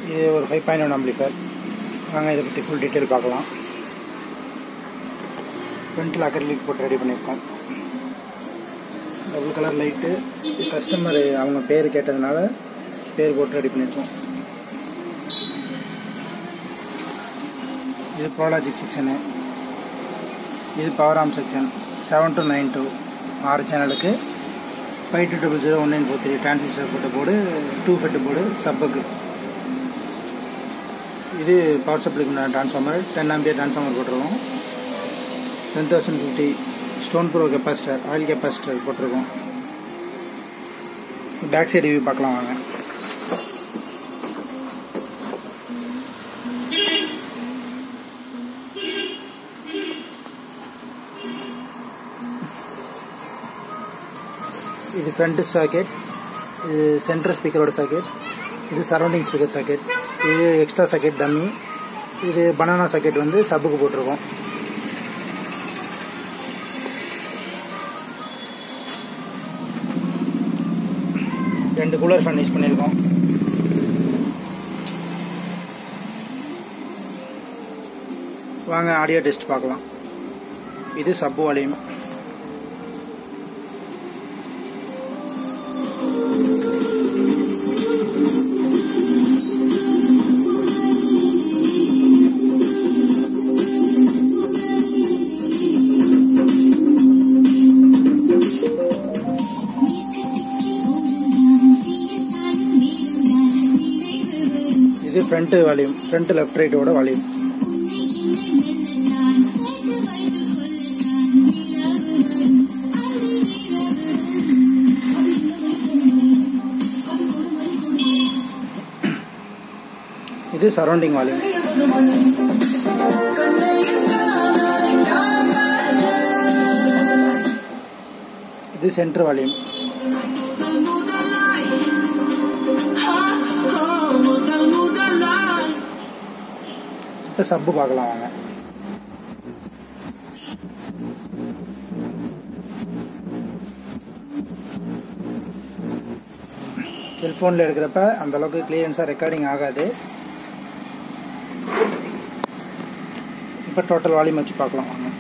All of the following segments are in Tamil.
இது ஒரு ஃபைவ் பாயிண்ட் ஒன் அம்பிளிஃபர் வாங்க இதை பற்றி ஃபுல் டீட்டெயில் பார்க்கலாம் ஃப்ரண்ட்டில் அக்கர்லிக் போட்டு ரெடி பண்ணியிருக்கோம் டபுள் கலர் லைட்டு கஸ்டமர் அவங்க பேர் கேட்டதுனால பேர் போட்டு ரெடி பண்ணியிருக்கோம் இது ப்ரோலாஜிக் செக்ஷனு இது power amp section seven two nine two ஆறு சேனலுக்கு five two double zero one nine four three transistor போட்ட போர்டு டூ ஃபெட்டு போர்டு சப்புக்கு இது பவர் சப்ளைக்கு உண்டான ட்ரான்ஸ்ஃபார்மர் டென் ஆம்பியர் ட்ரான்ஸ்ஃபார்மர் போட்டிருக்கோம் ten thousand fifty stone bro capacitor oil capacitor போட்டிருக்கோம் பேக் சைடு வியூ பார்க்கலாம் வாங்க இது ஃப்ரண்ட் சாக்கெட் இது சென்டர் ஸ்பீக்கரோட சாக்கெட் இது சரௌண்டிங் ஸ்பீக்கர் சாக்கெட் இது எக்ஸ்ட்ரா சாக்கெட் டம்மி இது பனானா சாக்கெட் வந்து சப்புக்கு போட்டிருக்கோம் ரெண்டு கூலர் ஃபேன் யூஸ் பண்ணியிருக்கோம் வாங்க ஆடியோ டெஸ்ட் பார்க்கலாம் இது சப்பு வால்யூம் இது ஃப்ரண்ட் வால்யூம் ஃப்ரண்ட் லெஃப்ட் ரைட்டோட வால்யூம் இது சரௌண்டிங் வால்யூம் இது சென்டர் வால்யூம் இப்போ சப்பு பார்க்கலாம் வாங்க செல்ஃபோனில் எடுக்கிறப்ப அந்த அளவுக்கு கிளியரன்ஸாக ரெக்கார்டிங் ஆகாது இப்போ டோட்டல் வால்யூம் வச்சு பார்க்கலாம் வாங்க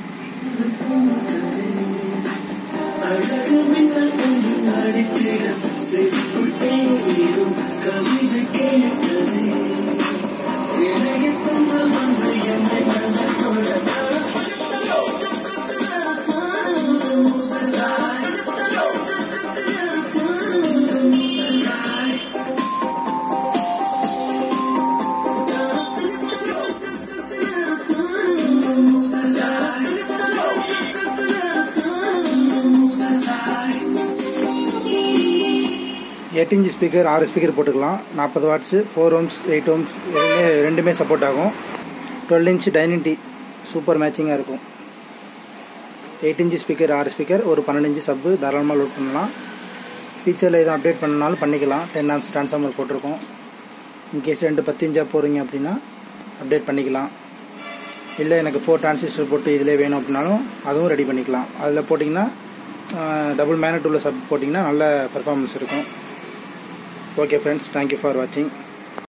எயிட் இன்ச் ஸ்பீக்கர் ஆறு ஸ்பீக்கர் போட்டுக்கலாம் நாற்பது watts four ohms eight ohms ரெண்டுமே ரெண்டுமே சப்போர்ட் ஆகும் டுவெல் இன்ச் டைனிங் டி சூப்பர் மேட்சிங்காக இருக்கும் எயிட் இன்ச் ஸ்பீக்கர் ஆறு ஸ்பீக்கர் ஒரு பன்னெண்டு இன்ச்சு சப்பு தாராளமாக லோட் பண்ணலாம் ஃபீச்சரில் எதுவும் அப்டேட் பண்ணனாலும் பண்ணிக்கலாம் டென் ஆம்ஸ் ட்ரான்ஸ்ஃபார்மர் போட்டிருக்கோம் இன்கேஸ் ரெண்டு பத்து இன்ச்சாக போகிறீங்க அப்படின்னா அப்டேட் பண்ணிக்கலாம் இல்லை எனக்கு ஃபோர் டிரான்சிஸ்டர் போட்டு இதிலே வேணும் அப்படின்னாலும் அதுவும் ரெடி பண்ணிக்கலாம் அதில் போட்டிங்கன்னா டபுள் மேனட் உள்ள சப் போட்டிங்கன்னா நல்ல பர்ஃபார்மன்ஸ் இருக்கும் ஓகே ஃப்ரெண்ட்ஸ் தேங்க்யூ ஃபார் வாட்சிங்